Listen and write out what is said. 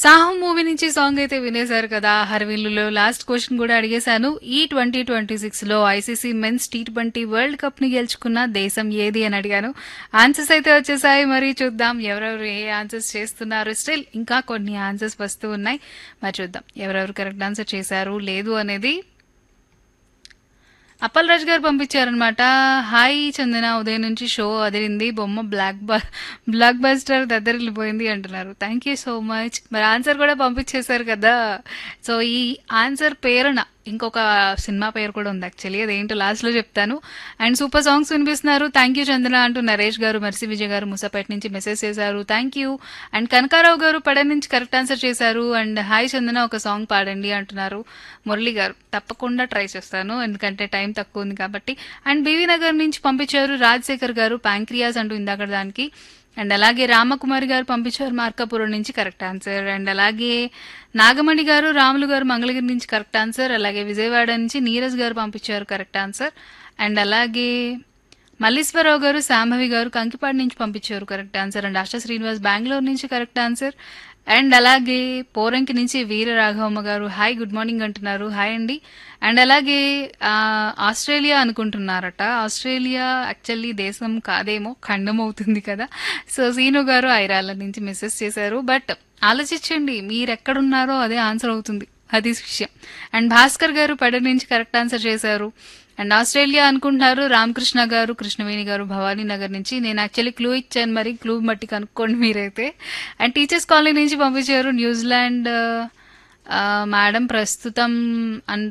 Saaho movie నుంచి song అయితే వినేశారు కదా హర్విల్లులో లాస్ట్ క్వశ్చన్ కూడా అడిగేశాను ఈ ట్వంటీ ట్వంటీ సిక్స్ లో ICC men's T twenty world cup ని గెలుచుకున్న దేశం ఏది అని అడిగాను ఆన్సర్స్ అయితే వచ్చేసాయి మరి చూద్దాం ఎవరెవరు ఏ ఆన్సర్స్ చేస్తున్నారు స్టిల్ ఇంకా కొన్ని ఆన్సర్స్ వస్తూ ఉన్నాయి మరి చూద్దాం ఎవరెవరు కరెక్ట్ ఆన్సర్ చేశారు లేదు అనేది అప్పల్ రాజ్ గారు పంపించారనమాట హాయ్ చందన ఉదయం నుంచి షో అదిరింది బొమ్మ బ్లాక్ బ బ్లాక్ బస్టర్ దగ్గరిల్లిపోయింది అంటున్నారు థ్యాంక్ యూ సో మచ్ మరి ఆన్సర్ కూడా పంపించేశారు కదా సో ఈ ఆన్సర్ పేరున ఇంకొక సినిమా పేరు కూడా ఉంది యాక్చువల్లీ అదేంటో లాస్ట్లో చెప్తాను అండ్ సూపర్ సాంగ్స్ వినిపిస్తున్నారు థ్యాంక్ యూ చందన అంటూ నరేష్ గారు మర్సి విజయ్ గారు ముసాపేట నుంచి మెసేజ్ చేశారు థ్యాంక్ యూ అండ్ కనకారావు గారు పడ నుంచి కరెక్ట్ ఆన్సర్ చేశారు అండ్ హాయ్ చందన ఒక సాంగ్ పాడండి అంటున్నారు మురళి గారు తప్పకుండా ట్రై చేస్తాను ఎందుకంటే టైం తక్కువ ఉంది కాబట్టి అండ్ బీవీ నగర్ నుంచి పంపించారు రాజశేఖర్ గారు ప్యాంక్రియాస్ అంటూ ఇందాక దానికి అండ్ అలాగే రామకుమారి గారు పంపించారు మార్కాపురం నుంచి కరెక్ట్ ఆన్సర్ అండ్ అలాగే నాగమణి గారు రాములు గారు మంగళగిరి నుంచి కరెక్ట్ ఆన్సర్ అలాగే విజయవాడ నుంచి నీరజ్ గారు పంపించారు కరెక్ట్ ఆన్సర్ అండ్ అలాగే మల్లీశ్వరరావు గారు శాంభవి గారు కంకిపాడు నుంచి పంపించారు correct answer and Asha Srinivas Bengaluru నుంచి కరెక్ట్ ఆన్సర్ అండ్ అలాగే పోరంకి నుంచి వీర రాఘవమ్మ గారు హాయ్ గుడ్ మార్నింగ్ అంటున్నారు హాయ్ అండి అండ్ అలాగే ఆ, ఆస్ట్రేలియా అనుకుంటున్నారట ఆస్ట్రేలియా యాక్చువల్లీ దేశం కాదేమో ఖండం అవుతుంది కదా సో సీను గారు ఐరాల నుంచి మెసేజ్ చేశారు బట్ ఆలోచించండి మీరు ఎక్కడున్నారో అదే ఆన్సర్ అవుతుంది అది విషయం అండ్ భాస్కర్ గారు పడ నుంచి కరెక్ట్ ఆన్సర్ చేశారు అండ్ ఆస్ట్రేలియా అనుకుంటున్నారు రామకృష్ణ గారు కృష్ణవేణి గారు భవానీ నగర్ నుంచి నేను యాక్చువల్లీ క్లూ ఇచ్చాను మరి క్లూ బట్టి కనుక్కోండి మీరైతే అండ్ టీచర్స్ కాలనీ నుంచి పంపించారు న్యూజిలాండ్ ఆ, మేడం ప్రస్తుతం అన్